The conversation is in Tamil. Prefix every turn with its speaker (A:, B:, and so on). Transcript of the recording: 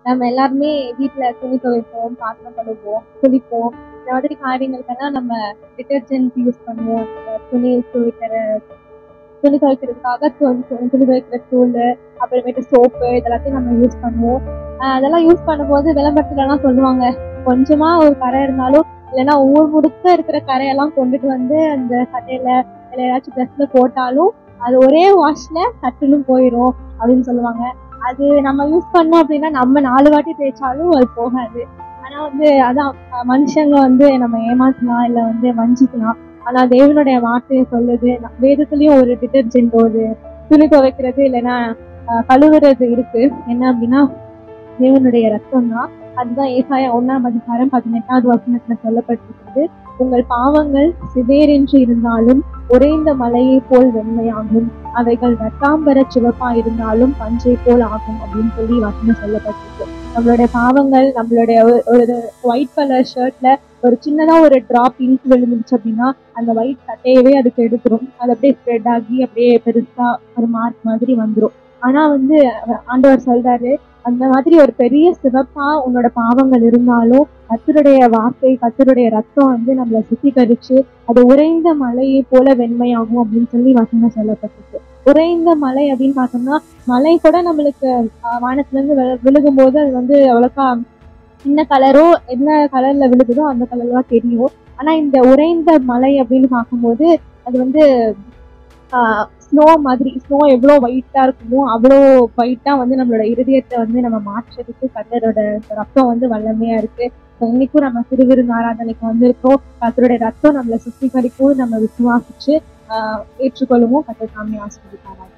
A: நம்ம எல்லாருமே வீட்ல துணி துவைப்போம் பாத்திரம் கழுவுவோம் குளிப்போம் இந்த மாதிரி காரியங்களுக்கெல்லாம் நம்ம டிட்டர்ஜென்ட் யூஸ் பண்ணுவோம் இந்த துணி துவைக்கிற துணி துவைக்கிறதுக்காக து- து- துணி துவைக்கிற தூள் அப்புறமேட்டு சோப்பு இதெல்லாத்தையும் நம்ம யூஸ் பண்ணுவோம் ஆஹ் அதெல்லாம் யூஸ் பண்ணும்போது விளம்பரத்துலலாம் சொல்லுவாங்க கொஞ்சமா ஒரு கரை இருந்தாலும் இல்லைன்னா ஊர் முழுக்க இருக்கிற கரையெல்லாம் கொண்டுட்டு வந்து அந்த சட்டையில இல்லை ஏதாச்சும் ட்ரெஸ்ல போட்டாலும் அது ஒரே வாஷ்ல சட்டுன்னு போயிடும் அப்படின்னு சொல்லுவாங்க அது நம்ம யூஸ் பண்ணோம் அப்படின்னா நம்ம நாலு வாட்டி தேய்ச்சாலும் அது போகாது ஆனா வந்து அதான் அஹ் மனுஷங்க வந்து நம்ம ஏமாத்தலாம் இல்ல வந்து வஞ்சிக்கலாம் ஆனா தேவனுடைய வார்த்தையை சொல்லுது ந- வேதத்துலயும் ஒரு டிட்டர்ஜென்ட் ஒரு துணி துவைக்கிறது இல்லைன்னா அஹ் கழுவுறது இருக்கு என்ன அப்படின்னா தேவனுடைய ரத்தம் தான் அதுதான் ஏசாயா ஒன்னாம் அதிகாரம் பதினெட்டாவது வசனத்துல சொல்லப்பட்டிருக்கிறது உங்கள் பாவங்கள் சிவேரென்று இருந்தாலும் உறைந்த மலையை போல் வெண்மையாகும் அவைகள் ரத்தாம்பர சிவப்பா இருந்தாலும் பஞ்சை போல் ஆகும் அப்படின்னு சொல்லி வசனம் சொல்லப்பட்டிருக்கு நம்மளுடைய பாவங்கள் நம்மளுடைய ஒரு- ஒரு ஒயிட் கலர் ஷர்ட்ல ஒரு சின்னதா ஒரு டிராப் இங்க் விழுந்துச்சு அப்படின்னா அந்த ஒயிட் சட்டையவே அதுக்கு எடுத்துரும் அது அப்படியே ஸ்ப்ரெட் ஆகி அப்படியே பெருசா ஒரு மார்க் மாதிரி வந்துரும் ஆனா வந்து அவர் ஆண்டவர் சொல்றாரு அந்த மாதிரி ஒரு பெரிய சிவப்பா உன்னோட பாவங்கள் இருந்தாலும் கத்தருடைய வார்த்தை கத்தருடைய ரத்தம் வந்து நம்மளை சுத்திகரிச்சு அது உறைந்த மலையை போல வெண்மையாகும் அப்படின்னு சொல்லி வசனம் சொல்லப்பட்டிருக்கு உறைந்த மலை அப்படின்னு பார்த்தோம்னா மலை கூட நம்மளுக்கு ஆஹ், வானத்துல இருந்து விழு- விழுகும்போது அது வந்து அவ்வளோக்கா என்ன கலரோ என்ன கலர்ல விழுகுதோ அந்த கலர் தான் தெரியும் ஆனா இந்த உறைந்த மலை அப்படின்னு பார்க்கும்போது அது வந்து ஸ்னோ மாதிரி ஸ்னோ எவ்வளோ ஒயிட்டா இருக்குமோ அவ்வளோ ஒயிட்டா வந்து நம்மளோட இருதயத்தை வந்து நம்ம மாற்றுறதுக்கு கத்தரோட ரத்தம் வந்து வல்லமையா இருக்கு So, இன்னைக்கும் நம்ம திருவிருந்து ஆராதனைக்கு வந்திருக்கோம் கத்தருடைய ரத்தம் நம்மளை சுத்திகரிக்கும் நம்ம விசுவாசிச்சு ஆஹ் ஏற்றுக்கொள்ளுவோம் கத்தர் சாமி ஆசிரியர்